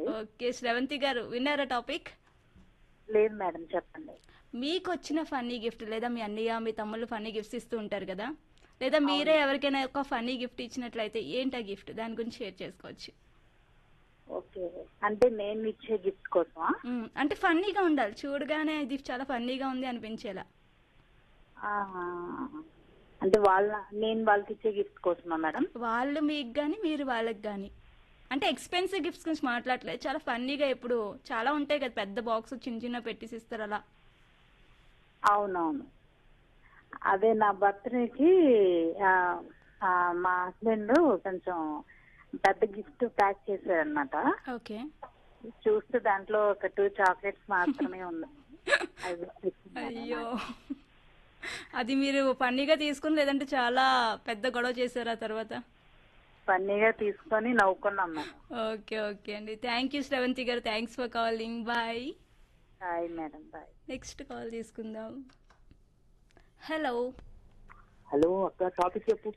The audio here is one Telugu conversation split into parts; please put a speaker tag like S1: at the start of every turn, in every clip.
S1: ఓకే శ్రవంతి గారు విన్నారా టాపిక్
S2: లేదు మేడం చెప్పండి
S1: మీకు వచ్చిన ఫన్నీ గిఫ్ట్ లేదా మీ అన్నయ్య మీ తమ్ముళ్ళు ఫన్నీ గిఫ్ట్స్ ఇస్తూ ఉంటారు కదా లేదా మీరే ఎవరికైనా ఒక ఫన్నీ గిఫ్ట్ ఇచ్చినట్లయితే ఏంటి ఆ గిఫ్ట్ దాని గురించి షేర్ చేసుకోవచ్చు
S2: ఓకే అంటే నేను ఇచ్చే గిఫ్ట్ కోసమా
S1: మ్మ్. అంటే ఫన్నీగా ఉండాలి చూడగానే ఇది చాలా ఫన్నీగా ఉంది అనిపించేలా
S2: ఆహా. అంటే వాళ్ళ నేను వాళ్ళకి ఇచ్చే గిఫ్ట్ కోసమా మేడం
S1: వాళ్ళు మీకు కానీ మీరు వాళ్ళకి కానీ అంటే ఎక్స్పెన్సివ్ గిఫ్ట్స్ గురించి మాట్లాడలేదు చాలా ఫన్నీగా ఇప్పుడు చాలా ఉంటాయి కదా పెద్ద బాక్స్ చిన్న చిన్న పెట్టేసి ఇస్తారు అలా
S2: అవునవును అదే నా బర్త్డేకి మా హస్బెండ్ కొంచెం పెద్ద గిఫ్ట్ ప్యాక్ చేశారనమాట
S1: ఓకే
S2: చూస్తే దాంట్లో ఒక టూ చాక్లెట్స్ మాత్రమే ఉన్నాయి అవి తెచ్చింది
S1: అయ్యో అది మీరు ఫన్నీగా తీసుకుని లేదంటే చాలా పెద్ద గొడవ చేశారు ఆ తర్వాత
S2: ఫన్నీగా తీసుకొని నవ్వుకున్నాం మేడం
S1: ఓకే ఓకే అండి థ్యాంక్ యూ శ్రవంతి గారు thanks for calling bye
S2: hi madam bye
S1: next call తీసుకుందాం హలో
S3: హలో అక్క టాపిక్ చెప్పు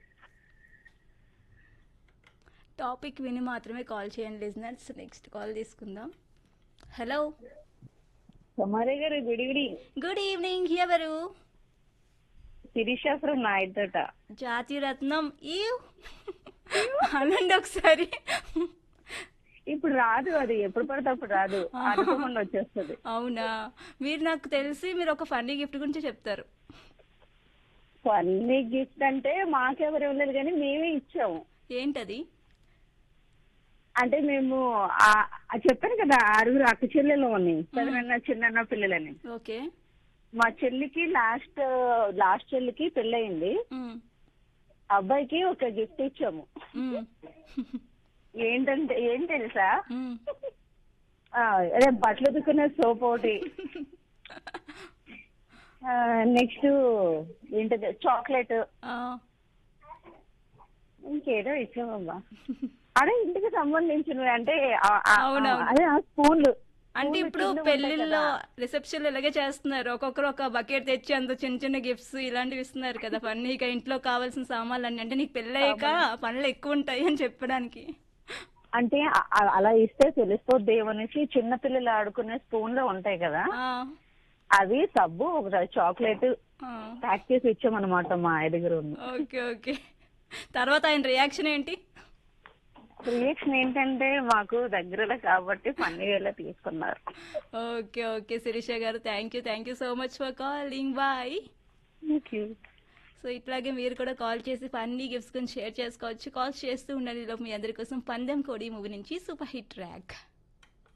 S1: టాపిక్ విని మాత్రమే కాల్ చేయండి లిజనర్స్ నెక్స్ట్ కాల్ తీసుకుందాం హలో
S4: కుమారి గారు గుడి గుడి
S1: గుడ్ ఈవినింగ్ ఎవరు
S4: శిరీష ఫ్రమ్ నాయుడుతోట
S1: జాతి రత్నం ఈ అనండి ఒకసారి
S4: ఇప్పుడు రాదు అది ఎప్పుడు పడితే అప్పుడు రాదు అనుకోకుండా వచ్చేస్తుంది
S1: అవునా మీరు నాకు తెలిసి మీరు ఒక ఫన్నీ గిఫ్ట్ గురించి చెప్తారు
S4: ఫన్నీ గిఫ్ట్ అంటే మాకెవరు ఇవ్వలేదు కానీ మేమే ఇచ్చాము
S1: ఏంటది
S4: అంటే మేము ఆ- ఆ చెప్పాను కదా ఆరుగురు అక్క చెల్లెలు అని పెదనన్న చిన్నన్న పిల్లలని
S1: ఓకే
S4: మా చెల్లికి లాస్ట్ లాస్ట్ చెల్లికి పెళ్ళయింది
S1: మ్,
S4: అబ్బాయికి ఒక గిఫ్ట్ ఇచ్చాము
S1: మ్,
S4: ఏంటంటే ఏం తెలుసా
S1: మ్.
S4: ఆ, అదే బట్టలు ఉతుకునే సోప్ ఒకటి నెక్స్ట్ ఏంటది చాక్లెట్
S1: ఆ,
S4: ఇంకేదో ఇచ్చామమ్మా అదే ఇంటికి సంబంధించినవి అంటే ఆ- ఆ-
S1: అవునవును.
S4: అదే ఆ స్పూన్లు
S1: అంటే ఇప్పుడు పెళ్లిళ్ళలో రిసెప్షన్ ఇలాగే చేస్తున్నారు ఒక్కొక్కరు ఒక బకెట్ తెచ్చి అందులో చిన్న చిన్న గిఫ్ట్స్ ఇలాంటివి ఇస్తున్నారు కదా ఫన్నీగా ఇంట్లో కావాల్సిన సామాన్లు అన్ని అంటే నీకు పెళ్ళయ్యాక పనులు ఎక్కువ ఉంటాయి అని చెప్పడానికి
S4: అంటే ఆ- ఆ- అలా ఇస్తే తెలిసిపోద్ది అనేసి చిన్న పిల్లలు ఆడుకునే స్పూన్లు ఉంటాయి కదా
S1: ఆ,
S4: అవి సబ్బు ఒక చాక్లెట్
S1: ఆ.
S4: ప్యాక్ చేసి ఇచ్చామన్నమాట మా ఐదుగురు
S1: ఓకే ఓకే తర్వాత ఆయన రియాక్షన్ ఏంటి
S4: రియాక్షన్ ఏంటంటే మాకు దగ్గరలో కాబట్టి ఫన్నీ వేళ తీసుకున్నారు
S1: ఓకే ఓకే శిరీష గారు thank you thank you so much for calling bye so ఇట్లాగే మీరు కూడా కాల్ చేసి ఫన్నీ గిఫ్ట్స్ గురించి షేర్ చేసుకోవచ్చు కాల్ చేస్తూ ఉండండి ఈలోపు మీ అందరి కోసం పందెం కోడి మూవీ నుంచి సూపర్ హిట్ ట్రాక్